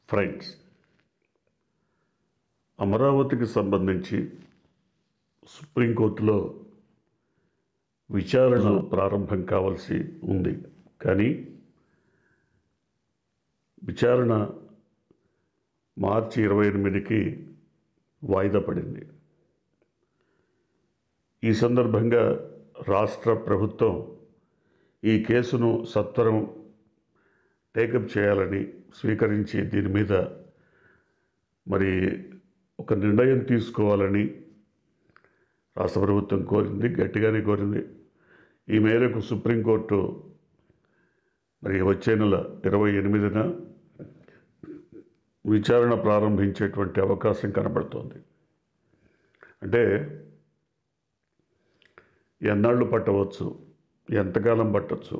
friends అమరావతికి సంబంధించి సుప్రీంకోర్టులో విచారణ ప్రారంభం కావాల్సి ఉంది కానీ విచారణ మార్చి ఇరవై ఎనిమిదికి వాయిదా పడింది ఈ సందర్భంగా రాష్ట్ర ప్రభుత్వం ఈ కేసును సత్వరం టేకప్ చేయాలని స్వీకరించి దీని మీద మరి ఒక నిర్ణయం తీసుకోవాలని రాష్ట్ర ప్రభుత్వం కోరింది గట్టిగానే కోరింది ఈ మేరకు సుప్రీంకోర్టు మరి వచ్చే నెల ఇరవై ఎనిమిదిన విచారణ ప్రారంభించేటువంటి అవకాశం కనబడుతోంది అంటే ఎన్నాళ్ళు పట్టవచ్చు ఎంతకాలం పట్టవచ్చు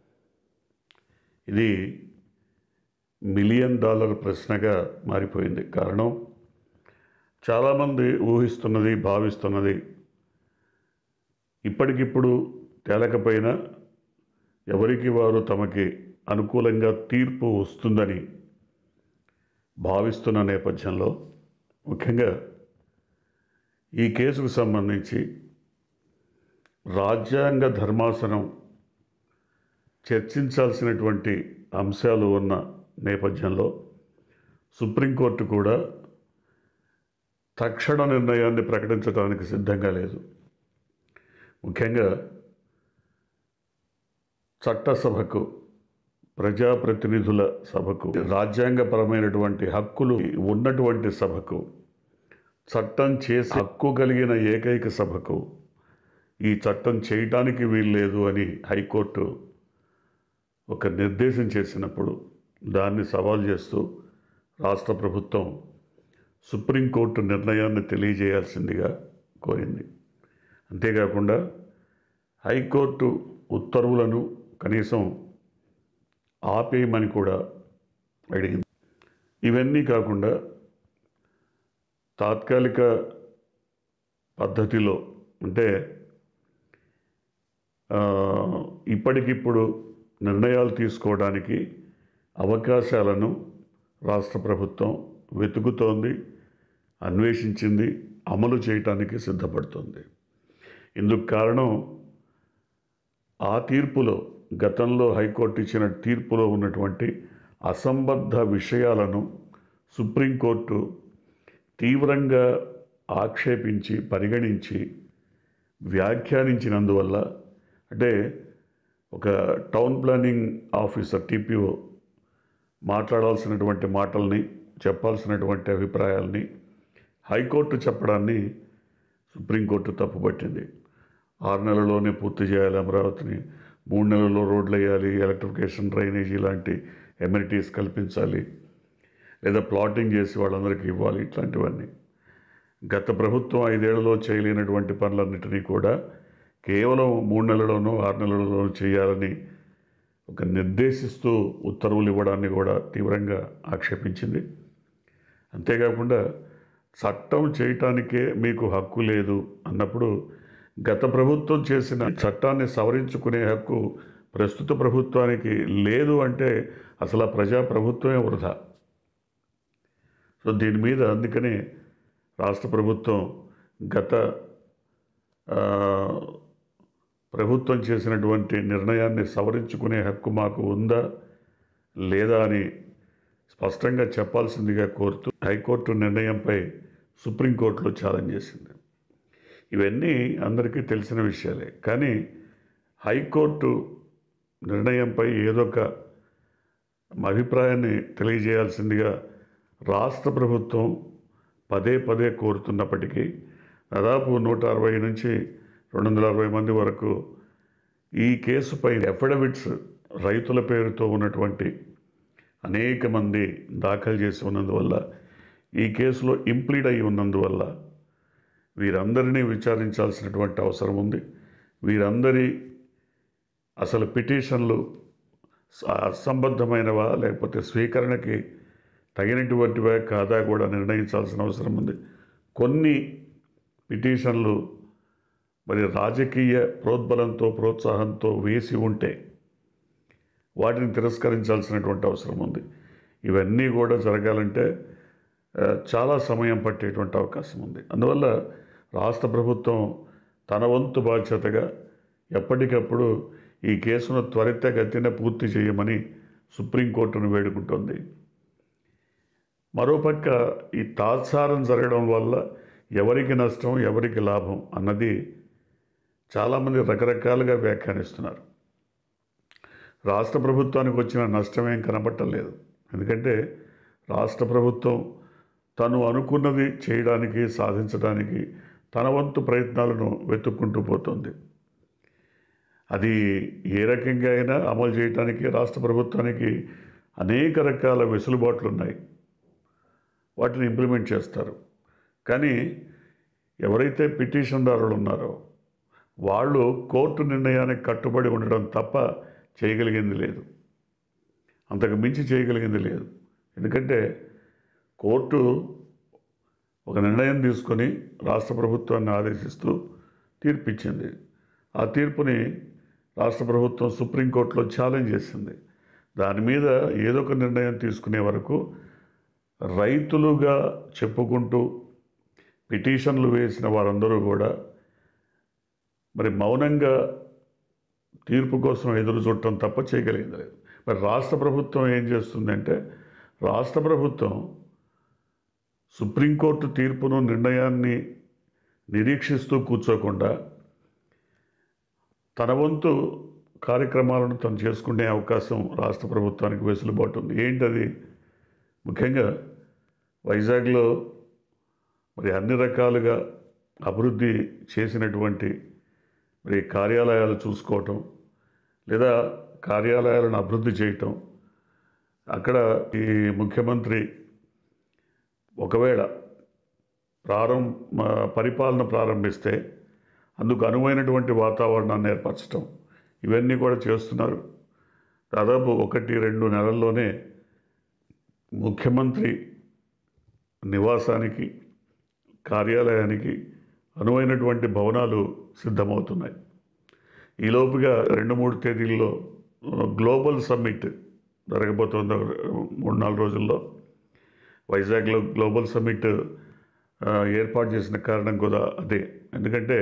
ఇది మిలియన్ డాలర్ ప్రశ్నగా మారిపోయింది కారణం చాలామంది ఊహిస్తున్నది భావిస్తున్నది ఇప్పటికిప్పుడు తేలకపోయినా ఎవరికి వారు తమకి అనుకూలంగా తీర్పు వస్తుందని భావిస్తున్న నేపథ్యంలో ముఖ్యంగా ఈ కేసుకు సంబంధించి రాజ్యాంగ ధర్మాసనం చర్చించాల్సినటువంటి అంశాలు ఉన్న నేపథ్యంలో సుప్రీంకోర్టు కూడా తక్షణ నిర్ణయాన్ని ప్రకటించడానికి సిద్ధంగా లేదు ముఖ్యంగా చట్టసభకు ప్రజాప్రతినిధుల సభకు రాజ్యాంగపరమైనటువంటి హక్కులు ఉన్నటువంటి సభకు చట్టం చేసి హక్కు కలిగిన ఏకైక సభకు ఈ చట్టం చేయటానికి వీల్లేదు అని హైకోర్టు ఒక నిర్దేశం చేసినప్పుడు దాన్ని సవాల్ చేస్తూ రాష్ట్ర ప్రభుత్వం సుప్రీంకోర్టు నిర్ణయాన్ని తెలియజేయాల్సిందిగా కోరింది అంతేకాకుండా హైకోర్టు ఉత్తర్వులను కనీసం ఆపేయమని కూడా అడిగింది ఇవన్నీ కాకుండా తాత్కాలిక పద్ధతిలో అంటే ఆ, ఇప్పటికిప్పుడు నిర్ణయాలు తీసుకోవడానికి అవకాశాలను రాష్ట్ర ప్రభుత్వం వెతుకుతోంది అన్వేషించింది అమలు చేయటానికి సిద్ధపడుతోంది ఇందుకు కారణం ఆ తీర్పులో గతంలో హైకోర్టు ఇచ్చిన తీర్పులో ఉన్నటువంటి అసంబద్ధ విషయాలను సుప్రీంకోర్టు తీవ్రంగా ఆక్షేపించి పరిగణించి వ్యాఖ్యానించినందువల్ల అంటే ఒక టౌన్ ప్లానింగ్ ఆఫీసర్ టీపీఓ మాట్లాడాల్సినటువంటి మాటల్ని చెప్పాల్సినటువంటి అభిప్రాయాల్ని హైకోర్టు చెప్పడాన్ని సుప్రీంకోర్టు తప్పుపట్టింది ఆరు నెలల్లోనే పూర్తి చేయాలి అమరావతిని మూడు నెలల్లో రోడ్లు వేయాలి ఎలక్ట్రిఫికేషన్ డ్రైనేజీ లాంటి ఎమ్యూనిటీస్ కల్పించాలి లేదా ప్లాటింగ్ చేసి వాళ్ళందరికీ ఇవ్వాలి ఇట్లాంటివన్నీ గత ప్రభుత్వం ఐదేళ్లలో చేయలేనటువంటి పనులన్నిటినీ కూడా కేవలం మూడు నెలల్లోనూ ఆరు నెలల్లోనూ చేయాలని ఒక నిర్దేశిస్తూ ఉత్తర్వులు ఇవ్వడాన్ని కూడా తీవ్రంగా ఆక్షేపించింది అంతేకాకుండా చట్టం చేయటానికే మీకు హక్కు లేదు అన్నప్పుడు గత ప్రభుత్వం చేసిన చట్టాన్ని సవరించుకునే హక్కు ప్రస్తుత ప్రభుత్వానికి లేదు అంటే అసలు ఆ ప్రజా ప్రభుత్వమే వృధా సో దీని మీద అందుకనే రాష్ట్ర ప్రభుత్వం గత ఆ, ప్రభుత్వం చేసినటువంటి నిర్ణయాన్ని సవరించుకునే హక్కు మాకు ఉందా లేదా అని స్పష్టంగా చెప్పాల్సిందిగా కోరుతూ హైకోర్టు నిర్ణయంపై సుప్రీంకోర్టులో ఛాలెంజ్ చేసింది ఇవన్నీ అందరికీ తెలిసిన విషయాలే కానీ హైకోర్టు నిర్ణయంపై ఏదో ఒక అభిప్రాయాన్ని తెలియజేయాల్సిందిగా రాష్ట్ర ప్రభుత్వం పదే పదే కోరుతున్నప్పటికీ దాదాపు నూట అరవై నుంచి రెండు వందల అరవై మంది వరకు ఈ కేసుపై ఎఫిడవిట్స్ రైతుల పేరుతో ఉన్నటువంటి అనేక మంది దాఖలు చేసి ఉన్నందువల్ల ఈ కేసులో ఇంప్లీడ్ అయి ఉన్నందువల్ల వీరందరినీ విచారించాల్సినటువంటి అవసరం ఉంది వీరందరి అసలు పిటిషన్లు స- అసంబద్ధమైనవా లేకపోతే స్వీకరణకి తగినటువంటివా కాదా కూడా నిర్ణయించాల్సిన అవసరం ఉంది కొన్ని పిటిషన్లు మరి రాజకీయ ప్రోద్బలంతో ప్రోత్సాహంతో వేసి ఉంటే వాటిని తిరస్కరించాల్సినటువంటి అవసరం ఉంది ఇవన్నీ కూడా జరగాలంటే ఆ, చాలా సమయం పట్టేటువంటి అవకాశం ఉంది అందువల్ల రాష్ట్ర ప్రభుత్వం తన వంతు బాధ్యతగా ఎప్పటికప్పుడు ఈ కేసును త్వరితగతిన పూర్తి చేయమని సుప్రీంకోర్టును వేడుకుంటోంది మరోపక్క ఈ తాత్సారం జరగడం వల్ల ఎవరికి నష్టం ఎవరికి లాభం అన్నది చాలామంది రకరకాలుగా వ్యాఖ్యానిస్తున్నారు రాష్ట్ర ప్రభుత్వానికి వచ్చిన నష్టమేం కనబట్టలేదు ఎందుకంటే రాష్ట్ర ప్రభుత్వం తను అనుకున్నది చేయడానికి సాధించడానికి తన వంతు ప్రయత్నాలను వెతుక్కుంటూ పోతుంది అది ఏ రకంగా అయినా అమలు చేయడానికి రాష్ట్ర ప్రభుత్వానికి అనేక రకాల వెసులుబాట్లు ఉన్నాయి వాటిని ఇంప్లిమెంట్ చేస్తారు కానీ ఎవరైతే పిటిషన్దారులు ఉన్నారో వాళ్ళు కోర్టు నిర్ణయానికి కట్టుబడి ఉండడం తప్ప చేయగలిగింది లేదు అంతకు మించి చేయగలిగింది లేదు ఎందుకంటే కోర్టు ఒక నిర్ణయం తీసుకొని రాష్ట్ర ప్రభుత్వాన్ని ఆదేశిస్తూ తీర్పిచ్చింది ఆ తీర్పుని రాష్ట్ర ప్రభుత్వం సుప్రీంకోర్టులో ఛాలెంజ్ చేసింది దాని మీద ఏదో ఒక నిర్ణయం తీసుకునే వరకు రైతులుగా చెప్పుకుంటూ పిటిషన్లు వేసిన వారందరూ కూడా మరి మౌనంగా తీర్పు కోసం ఎదురు చూడటం తప్ప చేయగలిగింది లేదు మరి రాష్ట్ర ప్రభుత్వం ఏం చేస్తుందంటే రాష్ట్ర ప్రభుత్వం సుప్రీంకోర్టు తీర్పును నిర్ణయాన్ని నిరీక్షిస్తూ కూర్చోకుండా తన వంతు కార్యక్రమాలను తను చేసుకునే అవకాశం రాష్ట్ర ప్రభుత్వానికి వెసులుబాటు ఉంది ఏంటది ముఖ్యంగా వైజాగ్లో మరి అన్ని రకాలుగా అభివృద్ధి చేసినటువంటి మరి కార్యాలయాలు చూసుకోవటం లేదా కార్యాలయాలను అభివృద్ధి చేయటం అక్కడ ఈ ముఖ్యమంత్రి ఒకవేళ ప్రారంభ పరిపాలన ప్రారంభిస్తే అందుకు అనువైనటువంటి వాతావరణాన్ని ఏర్పరచడం ఇవన్నీ కూడా చేస్తున్నారు దాదాపు ఒకటి రెండు నెలల్లోనే ముఖ్యమంత్రి నివాసానికి కార్యాలయానికి అనువైనటువంటి భవనాలు సిద్ధమవుతున్నాయి ఈలోపుగా రెండు మూడు తేదీల్లో ఆ, గ్లోబల్ సమ్మిట్ జరగబోతోంది ఒక మూడు నాలుగు రోజుల్లో వైజాగ్లో గ్లోబల్ సమ్మిట్ ఆ, ఏర్పాటు చేసిన కారణం కూడా అదే ఎందుకంటే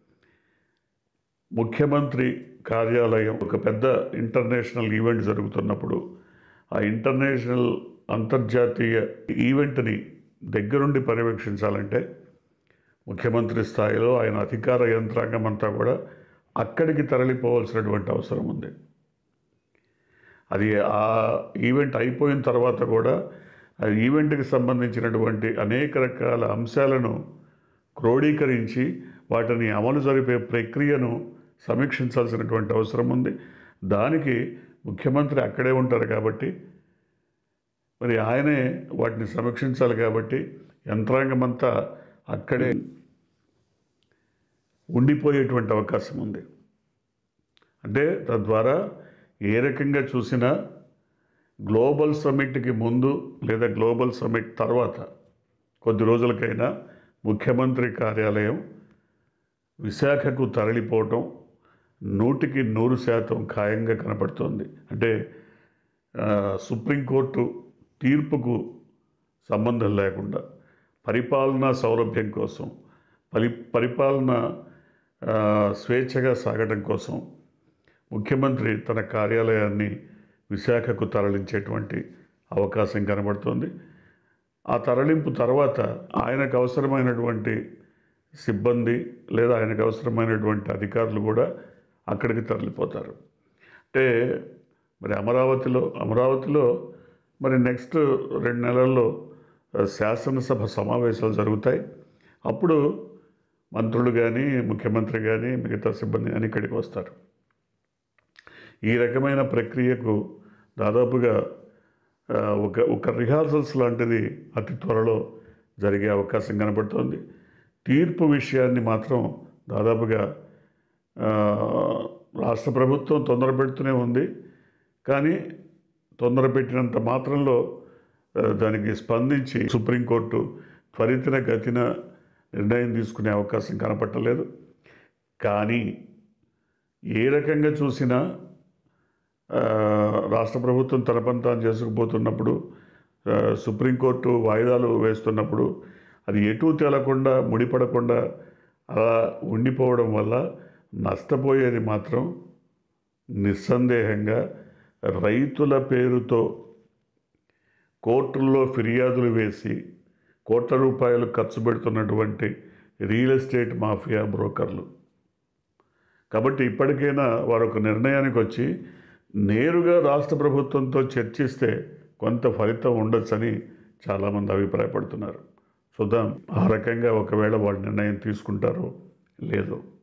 ముఖ్యమంత్రి కార్యాలయం ఒక పెద్ద ఇంటర్నేషనల్ ఈవెంట్ జరుగుతున్నప్పుడు ఆ ఇంటర్నేషనల్ అంతర్జాతీయ ఈవెంట్ని దగ్గరుండి పర్యవేక్షించాలంటే ముఖ్యమంత్రి స్థాయిలో ఆయన అధికార యంత్రాంగం అంతా కూడా అక్కడికి తరలిపోవాల్సినటువంటి అవసరం ఉంది అది ఆ ఈవెంట్ అయిపోయిన తర్వాత కూడా ఆ ఈవెంట్కి సంబంధించినటువంటి అనేక రకాల అంశాలను క్రోడీకరించి వాటిని అమలు జరిపే ప్రక్రియను సమీక్షించాల్సినటువంటి అవసరం ఉంది దానికి ముఖ్యమంత్రి అక్కడే ఉంటారు కాబట్టి మరి ఆయనే వాటిని సమీక్షించాలి కాబట్టి యంత్రాంగం అంతా అక్కడే ఉండిపోయేటువంటి అవకాశం ఉంది అంటే తద్వారా ఏ రకంగా చూసినా గ్లోబల్ సమ్మిట్కి ముందు లేదా గ్లోబల్ సమ్మిట్ తర్వాత కొద్ది రోజులకైనా ముఖ్యమంత్రి కార్యాలయం విశాఖకు తరలిపోవటం నూటికి నూరు శాతం ఖాయంగా కనపడుతోంది అంటే ఆ, సుప్రీంకోర్టు తీర్పుకు సంబంధం లేకుండా పరిపాలనా సౌలభ్యం కోసం పరి పరిపాలన ఆ, స్వేచ్ఛగా సాగడం కోసం ముఖ్యమంత్రి తన కార్యాలయాన్ని విశాఖకు తరలించేటువంటి అవకాశం కనబడుతోంది ఆ తరలింపు తర్వాత ఆయనకు అవసరమైనటువంటి సిబ్బంది లేదా ఆయనకు అవసరమైనటువంటి అధికారులు కూడా అక్కడికి తరలిపోతారు అంటే మరి అమరావతిలో అమరావతిలో మరి నెక్స్ట్ రెండు నెలల్లో ఆ, శాసనసభ సమావేశాలు జరుగుతాయి అప్పుడు మంత్రులు కానీ ముఖ్యమంత్రి కానీ మిగతా సిబ్బంది కానీ ఇక్కడికి వస్తారు ఈ రకమైన ప్రక్రియకు దాదాపుగా ఆ, ఒక ఒక రిహార్సల్స్ లాంటిది అతి త్వరలో జరిగే అవకాశం కనబడుతోంది తీర్పు విషయాన్ని మాత్రం దాదాపుగా ఆ, రాష్ట్ర ప్రభుత్వం తొందర పెడుతూనే ఉంది కానీ తొందర పెట్టినంత మాత్రంలో ఆ, దానికి స్పందించి సుప్రీంకోర్టు త్వరితన గతిన నిర్ణయం తీసుకునే అవకాశం కనపట్టలేదు కానీ ఏ రకంగా చూసినా ఆ, రాష్ట్ర ప్రభుత్వం తన పని తాను చేసుకుపోతున్నప్పుడు ఆ, సుప్రీంకోర్టు వాయిదాలు వేస్తున్నప్పుడు అది ఎటూ తేలకుండా ముడిపడకుండా అలా ఉండిపోవడం వల్ల నష్టపోయేది మాత్రం నిస్సందేహంగా రైతుల పేరుతో కోర్టుల్లో ఫిర్యాదులు వేసి కోట్ల రూపాయలు ఖర్చు పెడుతున్నటువంటి రియల్ ఎస్టేట్ మాఫియా బ్రోకర్లు కాబట్టి ఇప్పటికైనా వారు ఒక నిర్ణయానికి వచ్చి నేరుగా రాష్ట్ర ప్రభుత్వంతో చర్చిస్తే కొంత ఫలితం ఉండొచ్చని చాలామంది అభిప్రాయపడుతున్నారు చూద్దాం ఆ రకంగా ఒకవేళ వాళ్ళు నిర్ణయం తీసుకుంటారో లేదో